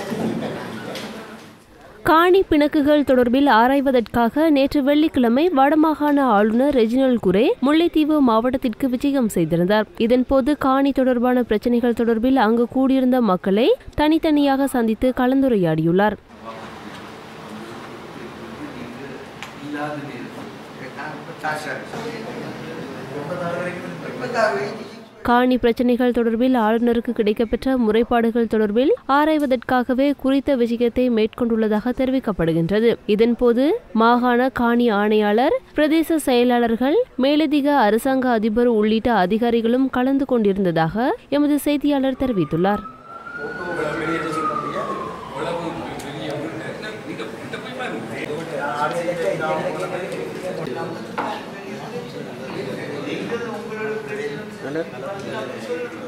காணி பிணக்குகள் தொடர்பில் ஆராய்வதற்காக நேற்று வெள்ளிக்கிழமை வடமாகாண ஆளுநர் ரெஜினல் குரே முல்லைத்தீவு மாவட்டத்திற்கு விஜயம் செய்திருந்தார் இதன்போது காணி தொடர்பான பிரச்சினைகள் தொடர்பில் அங்கு கூடியிருந்த மக்களை தனித்தனியாக சந்தித்து கலந்துரையாடியுள்ளார் காணி பிரச்சினைகள் தொடர்பில் ஆளுநருக்கு கிடைக்கப்பெற்ற முறைப்பாடுகள் தொடர்பில் ஆராய்வதற்காகவே குறித்த விஷயத்தை மேற்கொண்டுள்ளதாக தெரிவிக்கப்படுகின்றது இதன்போது மாகாண காணி ஆணையாளர் பிரதேச செயலாளர்கள் மேலதிக அரசாங்க அதிபர் உள்ளிட்ட அதிகாரிகளும் கலந்து கொண்டிருந்ததாக எமது செய்தியாளர் தெரிவித்துள்ளார் என்ன